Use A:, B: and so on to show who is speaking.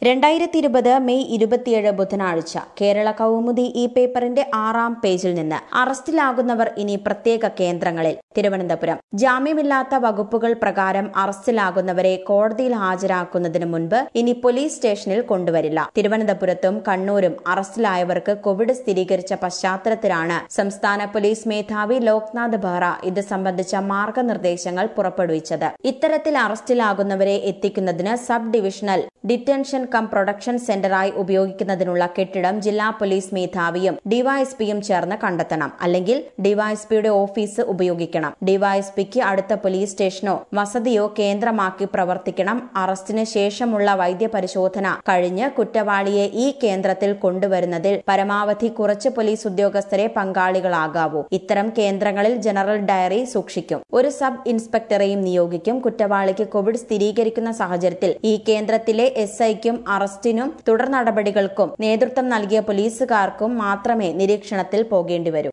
A: രണ്ടായിരത്തി ഇരുപത് മെയ് ഇരുപത്തിയേഴ് ബുധനാഴ്ച കേരള കൗമുദി ഈ പേപ്പറിന്റെ ആറാം പേജിൽ നിന്ന് അറസ്റ്റിലാകുന്നവർ ഇനി പ്രത്യേക കേന്ദ്രങ്ങളിൽ തിരുവനന്തപുരം ജാമ്യമില്ലാത്ത വകുപ്പുകൾ പ്രകാരം അറസ്റ്റിലാകുന്നവരെ കോടതിയിൽ ഹാജരാക്കുന്നതിന് മുൻപ് ഇനി പോലീസ് സ്റ്റേഷനിൽ കൊണ്ടുവരില്ല തിരുവനന്തപുരത്തും കണ്ണൂരും അറസ്റ്റിലായവർക്ക് കോവിഡ് സ്ഥിരീകരിച്ച പശ്ചാത്തലത്തിലാണ് സംസ്ഥാന പോലീസ് മേധാവി ലോക്നാഥ് ബെഹ്റ ഇത് സംബന്ധിച്ച മാർഗനിർദ്ദേശങ്ങൾ പുറപ്പെടുവിച്ചത് ഇത്തരത്തിൽ അറസ്റ്റിലാകുന്നവരെ എത്തിക്കുന്നതിന് sub divisional detention cum production സെന്ററായി ഉപയോഗിക്കുന്നതിനുള്ള കെട്ടിടം ജില്ലാ പോലീസ് മേധാവിയും ഡിവൈഎസ്പിയും ചേർന്ന് കണ്ടെത്തണം അല്ലെങ്കിൽ ഡിവൈഎസ്പിയുടെ ഓഫീസ് ഉപയോഗിക്കണം ഡിവൈഎസ്പിക്ക് അടുത്ത പോലീസ് സ്റ്റേഷനോ വസതിയോ കേന്ദ്രമാക്കി പ്രവർത്തിക്കണം അറസ്റ്റിന് ശേഷമുള്ള വൈദ്യപരിശോധന കഴിഞ്ഞ് കുറ്റവാളിയെ ഈ കേന്ദ്രത്തിൽ കൊണ്ടുവരുന്നതിൽ പരമാവധി കുറച്ച് പോലീസ് ഉദ്യോഗസ്ഥരെ പങ്കാളികളാകാവൂ ഇത്തരം കേന്ദ്രങ്ങളിൽ ജനറൽ ഡയറി സൂക്ഷിക്കും ഒരു സബ് ഇൻസ്പെക്ടറെയും നിയോഗിക്കും കുറ്റവാളിക്ക് കോവിഡ് സ്ഥിരീകരിക്കുന്ന സാഹചര്യത്തിൽ ഈ കേന്ദ്രത്തിലെ എസ് ഐക്കും അറസ്റ്റിനും തുടർ നടപടികൾക്കും നേതൃത്വം നൽകിയ പോലീസുകാർക്കും മാത്രമേ നിരീക്ഷണത്തിൽ പോകേണ്ടി വരൂ